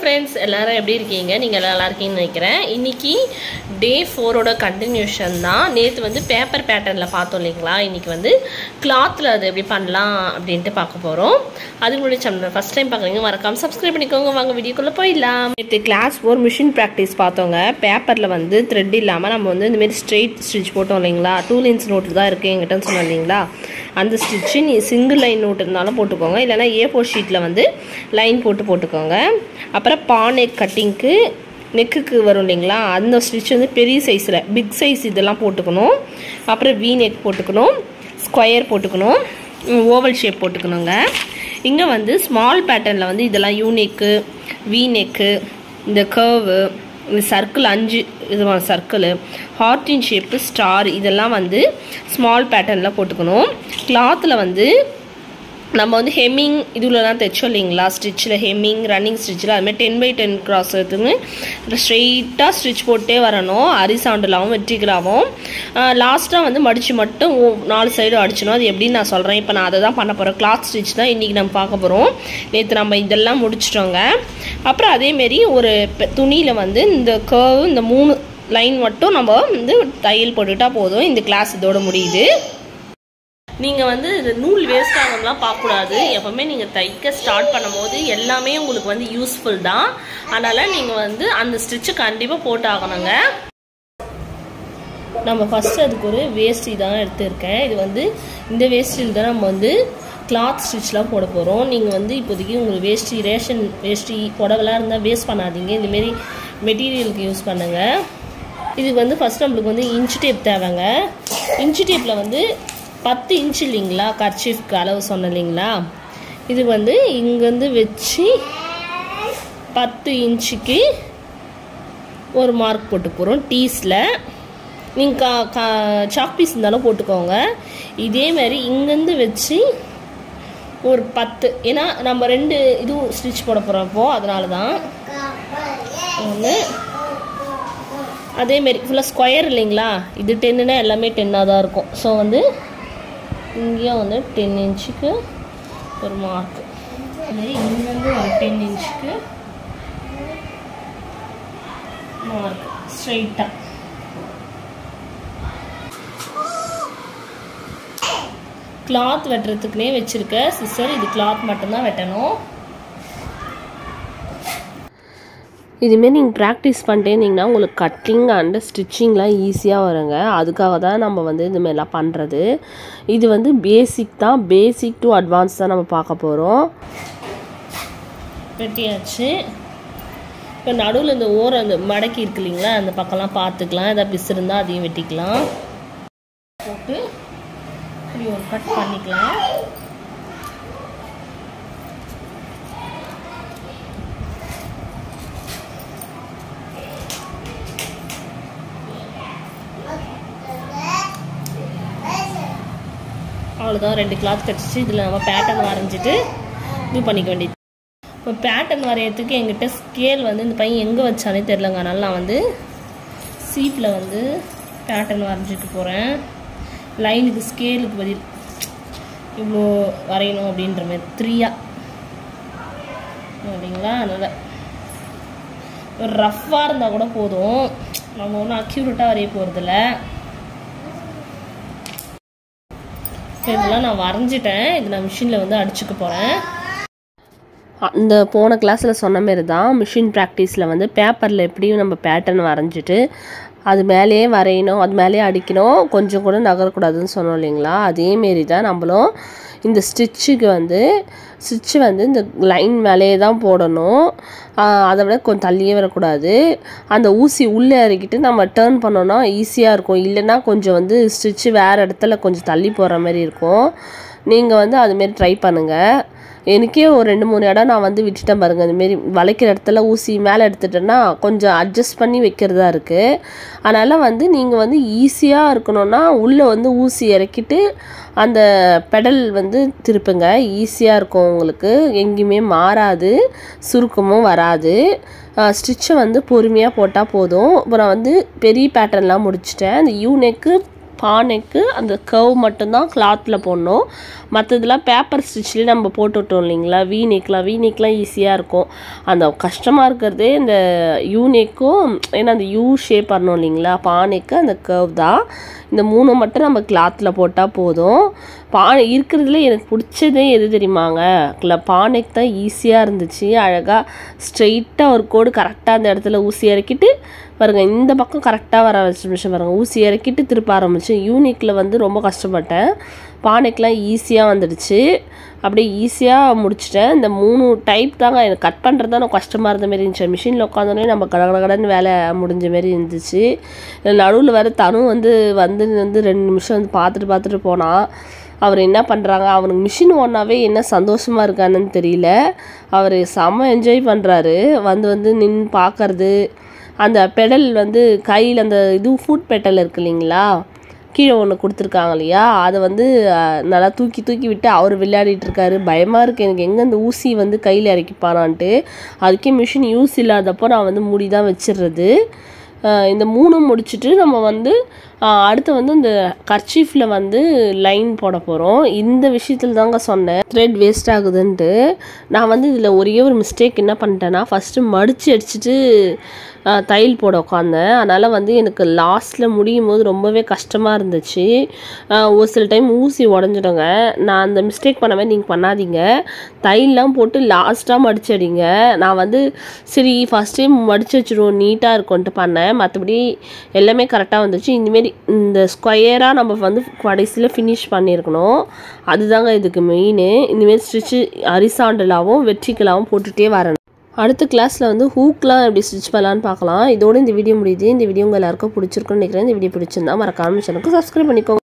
friends எல்லாரும் எப்படி இருக்கீங்க நீங்கள் எல்லாம் நல்லா இருக்கீங்கன்னு நினைக்கிறேன் இன்னைக்கு டே ஃபோரோட கண்டினியூஷன் தான் நேற்று வந்து பேப்பர் பேட்டர்னில் பார்த்தோம் இல்லைங்களா இன்னைக்கு வந்து கிளாத்தில் அது எப்படி பண்ணலாம் அப்படின்ட்டு பார்க்க போகிறோம் அதுக்கு முன்னாடி சேனல் ஃபஸ்ட் டைம் பார்க்குறீங்க மறக்காம சப்ஸ்கிரைப் பண்ணிக்கோங்க வாங்க வீடியோக்குள்ளே போயிடலாம் நேற்று கிளாஸ் ஃபோர் மிஷின் ப்ராக்டிஸ் பார்த்தோங்க பேப்பரில் வந்து த்ரெட் இல்லாமல் நம்ம வந்து இந்தமாரி ஸ்ட்ரெயிட் ஸ்டிச் போட்டோம் இல்லைங்களா டூ லைன்ஸ் நோட்டு தான் இருக்குது எங்கிட்ட சொன்னோம் இல்லைங்களா அந்த ஸ்டிச்சு நீ சிங்கிள் லைன் நோட்டு இருந்தாலும் போட்டுக்கோங்க இல்லைனா ஏ ஃபோர் ஷீட்டில் வந்து லைன் போட்டு போட்டுக்கோங்க அப்புறம் பானெக் கட்டிங்க்கு நெக்குக்கு வரும் இல்லைங்களா அந்த ஸ்டிச் வந்து பெரிய சைஸில் பிக் சைஸ் இதெல்லாம் போட்டுக்கணும் அப்புறம் வி நெக் போட்டுக்கணும் ஸ்கொயர் போட்டுக்கணும் ஓவல் ஷேப் போட்டுக்கணுங்க இங்கே வந்து ஸ்மால் பேட்டர்னில் வந்து இதெல்லாம் யூ நெக்கு வி நெக்கு இந்த கர்வு இந்த சர்க்கிள் அஞ்சு விதமான சர்க்கிள் ஹார்டின் ஷேப்பு ஸ்டார் இதெல்லாம் வந்து ஸ்மால் பேட்டர்னில் போட்டுக்கணும் கிளாத்தில் வந்து நம்ம வந்து ஹெம்மிங் இதுலலாம் தைச்சோம் இல்லைங்களா ஸ்டிச்சில் ஹெம்மிங் ரன்னிங் ஸ்டிச்சில் அதுமாதிரி டென் பை டென் கிராஸ் எடுத்துன்னு ஸ்ட்ரெயிட்டாக ஸ்டிச் போட்டே வரணும் அரிசாண்டலாகவும் வெற்றிகளாகவும் லாஸ்ட்டாக வந்து மடித்து மட்டும் ஓ- நாலு சைடும் அடிச்சணும் அது எப்படின்னு நான் சொல்கிறேன் இப்போ நான் அதை தான் பண்ண போகிறேன் கிளாத் ஸ்டிச் தான் இன்றைக்கி நம்ம பார்க்க போகிறோம் நேற்று நம்ம இதெல்லாம் முடிச்சிட்டோங்க அப்புறம் அதேமாரி ஒரு துணியில் வந்து இந்த கர்வ் இந்த மூணு லைன் மட்டும் நம்ம வந்து தையல் போட்டுக்கிட்டா போதும் இந்த கிளாஸ் இதோட முடியுது நீங்கள் வந்து இது நூல் வேஸ்ட் ஆகணும்லாம் பார்க்கக்கூடாது எப்போவுமே நீங்கள் தைக்க ஸ்டார்ட் பண்ணும்போது எல்லாமே உங்களுக்கு வந்து யூஸ்ஃபுல் தான் அதனால் நீங்கள் வந்து அந்த ஸ்டிச்சு கண்டிப்பாக போட்டு ஆகணுங்க நம்ம ஃபஸ்ட்டு அதுக்கு ஒரு வேஷ்டி தான் எடுத்திருக்கேன் இது வந்து இந்த வேஷ்டியில் தான் நம்ம வந்து கிளாத் ஸ்டிச்லாம் போட போகிறோம் நீங்கள் வந்து இப்போதைக்கு உங்களுக்கு வேஷ்டி ரேஷன் வேஷ்டி புடவெல்லாம் இருந்தால் வேஸ்ட் பண்ணாதீங்க இந்தமாரி மெட்டீரியலுக்கு யூஸ் பண்ணுங்கள் இதுக்கு வந்து ஃபஸ்ட் நம்மளுக்கு வந்து இன்ச் டேப் தேவைங்க இன்ச் டேப்பில் வந்து பத்து இன்ச் இல்லைங்களா கர்ச்சீஃப்க்கு அளவு சொன்னேன் இல்லைங்களா இது வந்து இங்கேருந்து வச்சு பத்து இன்ச்சுக்கு ஒரு மார்க் போட்டு போகிறோம் டீஸில் நீங்கள் கா கா சாக் பீஸ் இருந்தாலும் போட்டுக்கோங்க இதே மாதிரி இங்கேருந்து வச்சு ஒரு பத்து ஏன்னா நம்ம ரெண்டு இதுவும் ஸ்டிச் போட போகிறப்போ அதனால தான் ஒன்று அதேமாரி ஃபுல்லாக ஸ்கொயர் இல்லைங்களா இது டென்னுனா எல்லாமே டென்னாக தான் இருக்கும் ஸோ வந்து இங்கேயும் வந்து டென் இன்ச்சுக்கு ஒரு மார்க் அதே இங்கேருந்து ஒரு டென் இன்ச்சுக்கு மார்க் ஸ்ட்ரைட்டாக கிளாத் வெட்டுறதுக்குனே வச்சுருக்க சிஸ்டர் இது கிளாத் மட்டும்தான் வெட்டணும் இதுமாரி நீங்கள் ப்ராக்டிஸ் பண்ணிட்டே இருந்தீங்கன்னா உங்களுக்கு கட்டிங் அண்டு ஸ்டிச்சிங்லாம் ஈஸியாக வருங்க அதுக்காக தான் நம்ம வந்து இதுமாரிலாம் பண்ணுறது இது வந்து பேசிக் தான் பேசிக் டு அட்வான்ஸ் தான் நம்ம பார்க்க போகிறோம் வெட்டியாச்சு இப்போ நடுவில் இந்த ஓரம் அந்த மடக்கி இருக்கு இல்லைங்களா அந்த பக்கம்லாம் பார்த்துக்கலாம் ஏதாவது பிசு இருந்தால் அதையும் வெட்டிக்கலாம் போட்டு இப்படி ஒரு கட் பண்ணிக்கலாம் அவ்வளோதான் ரெண்டு கிளாத் கிடச்சிச்சு இதில் நம்ம பேட்டர்ன் வரைஞ்சிட்டு இது பண்ணிக்க வேண்டியது இப்போ பேட்டர்ன் வரையறதுக்கு எங்கிட்ட ஸ்கேல் வந்து இந்த பையன் எங்கே வச்சானே தெரிலங்க அதனால நான் வந்து சீப்பில் வந்து பேட்டர்ன் வரைஞ்சிட்டு போகிறேன் லைனுக்கு ஸ்கேலுக்கு பதில் இவ்வளோ வரையணும் அப்படின்ற மாதிரி த்ரீயா அப்படிங்களா அதனால் ஒரு ரஃப்பாக இருந்தால் கூட போதும் நம்ம ஒன்றும் அக்யூரேட்டாக வரைய போகிறதில்ல இப்போ இதெல்லாம் நான் வரைஞ்சிட்டேன் இது நான் மிஷினில் வந்து அடிச்சுக்க போகிறேன் அந்த போன கிளாஸில் சொன்ன மாரி தான் மிஷின் ப்ராக்டிஸில் வந்து பேப்பரில் எப்படியும் நம்ம பேட்டர்ன் வரைஞ்சிட்டு அது மேலேயே வரையணும் அது மேலேயே அடிக்கணும் கொஞ்சம் கூட நகரக்கூடாதுன்னு சொன்னோம் இல்லைங்களா அதேமாரி தான் நம்மளும் இந்த ஸ்டிச்சுக்கு வந்து ஸ்டிச்சு வந்து இந்த லைன் மேலேயே தான் போடணும் ஆஹ் அதை விட கொஞ்சம் தள்ளியே வரக்கூடாது அந்த ஊசி உள்ளே இறக்கிட்டு நம்ம டேர்ன் பண்ணோன்னா ஈஸியாக இருக்கும் இல்லைன்னா கொஞ்சம் வந்து ஸ்டிச்சு வேறு இடத்துல கொஞ்சம் தள்ளி போகிற மாதிரி இருக்கும் நீங்கள் வந்து அதுமாரி ட்ரை பண்ணுங்கள் எனக்கே ஒரு ரெண்டு மூணு இடம் நான் வந்து விட்டுட்டேன் பாருங்க அதுமாரி வளைக்கிற இடத்துல ஊசி மேலே எடுத்துட்டேன்னா கொஞ்சம் அட்ஜஸ்ட் பண்ணி வைக்கிறதா இருக்குது அதனால் வந்து நீங்கள் வந்து ஈஸியாக இருக்கணும்னா உள்ளே வந்து ஊசி இறக்கிட்டு அந்த பெடல் வந்து திருப்புங்க ஈஸியாக இருக்கும் உங்களுக்கு எங்கேயுமே மாறாது சுருக்கமும் வராது ஸ்டிச்சை வந்து பொறுமையாக போட்டால் போதும் இப்போ நான் வந்து பெரிய பேட்டர்ன்லாம் முடிச்சிட்டேன் அந்த யூ நெக்கு பானைக்கு அந்த கர்வ் மட்டும்தான் கிளாத்தில் போடணும் மற்றதெல்லாம் பேப்பர் ஸ்டிச்லேயே நம்ம போட்டுவிட்டோம் இல்லைங்களா வீ நெக்லாம் வீ நெக்லாம் ஈஸியாக இருக்கும் அந்த கஷ்டமாக இருக்கிறதே இந்த யூ நெக்கும் ஏன்னா அந்த யூ ஷேப் வரணும் இல்லைங்களா பானைக்கு அந்த கர்வ் தான் இந்த மூணு மட்டும் நம்ம கிளாத்தில் போட்டால் போதும் பானை இருக்கிறதுல எனக்கு பிடிச்சதே எது தெரியுமாங்க கிள பானைக்கு தான் ஈஸியாக இருந்துச்சு அழகாக ஸ்ட்ரெயிட்டாக ஒரு கோடு கரெக்டாக அந்த இடத்துல ஊசி இறக்கிட்டு பாருங்க இந்த பக்கம் கரெக்டாக வர ஆரம்பிச்சு பாருங்க ஊசி இறக்கிட்டு திருப்ப ஆரம்பிச்சு யூனிக்கில் வந்து ரொம்ப கஷ்டப்பட்டேன் பானைக்கெலாம் ஈஸியாக வந்துடுச்சு அப்படியே ஈஸியாக முடிச்சிட்டேன் இந்த மூணு டைப் தாங்க எனக்கு கட் பண்ணுறது தான் எனக்கு கஷ்டமாக இருந்த மாதிரி இருந்துச்சு மிஷினில் உட்காந்தோடனே நம்ம கட கட கடன்னு வேலை முடிஞ்ச மாதிரி இருந்துச்சு நடுவில் வேறு தனு வந்து வந்து வந்து ரெண்டு நிமிஷம் வந்து பார்த்துட்டு பார்த்துட்டு போனான் அவர் என்ன பண்ணுறாங்க அவனுக்கு மிஷின் ஓடினாவே என்ன சந்தோஷமாக இருக்கானுன்னு தெரியல அவர் செம்ம என்ஜாய் பண்ணுறாரு வந்து வந்து நின்று பார்க்கறது அந்த பெடல் வந்து கையில் அந்த இது ஃபுட் பெட்டல் இருக்கு இல்லைங்களா கீழே ஒன்று கொடுத்துருக்காங்க இல்லையா அதை வந்து அஹ், நல்லா தூக்கி தூக்கி விட்டு அவர் விளையாடிட்டு இருக்காரு பயமாக இருக்குது எனக்கு எங்கே அந்த ஊசி வந்து கையில் இறக்கிப்பானான்ட்டு அதுக்கே மிஷின் யூஸ் இல்லாதப்போ நான் வந்து மூடி தான் வச்சிடுறது அஹ், இந்த மூணும் முடிச்சுட்டு நம்ம வந்து அஹ், அடுத்து வந்து இந்த கர்ச்சீஃபில் வந்து லைன் போட போகிறோம் இந்த விஷயத்தில் தாங்க சொன்னேன் த்ரெட் வேஸ்ட் ஆகுதுன்ட்டு நான் வந்து இதில் ஒரே ஒரு மிஸ்டேக் என்ன பண்ணிட்டேன்னா ஃபஸ்ட்டு மடித்து அடிச்சுட்டு அஹ், தையல் போட உட்காந்தேன் அதனால் வந்து எனக்கு லாஸ்ட்டில் முடியும் போது ரொம்பவே கஷ்டமாக இருந்துச்சு அஹ், ஒரு சில டைம் ஊசி உடஞ்சிடுங்க நான் அந்த மிஸ்டேக் பண்ண மாதிரி நீங்கள் பண்ணாதீங்க தையல்லாம் போட்டு லாஸ்ட்டாக மடிச்சு அடிங்க நான் வந்து சரி ஃபஸ்ட் டைம் மடிச்சு வச்சுருவோம் நீட்டாக இருக்கும்ன்ட்டு பண்ணேன் மற்றபடி எல்லாமே கரெக்டாக வந்துச்சு இந்தமாரி இந்த ஸ்கொயராக நம்ம வந்து கடைசியில் ஃபினிஷ் பண்ணியிருக்கணும் அதுதாங்க இதுக்கு மெயின் இந்தமாரி ஸ்டிச்சு அரிசாண்டலாகவும் வெற்றிக்கலாகவும் போட்டுகிட்டே வரணும் அடுத்த கிளாஸில் வந்து ஹூக்லாம் எப்படி ஸ்டிச் பண்ணலான்னு பார்க்கலாம் இதோட இந்த வீடியோ முடியுது இந்த வீடியோ உங்கள் எல்லாருக்கும் பிடிச்சிருக்குன்னு நினைக்கிறேன் இந்த வீடியோ பிடிச்சிருந்தா மறக்காம சேனலுக்கு சப்ஸ்கிரைப் பண்ணிக்கோங்க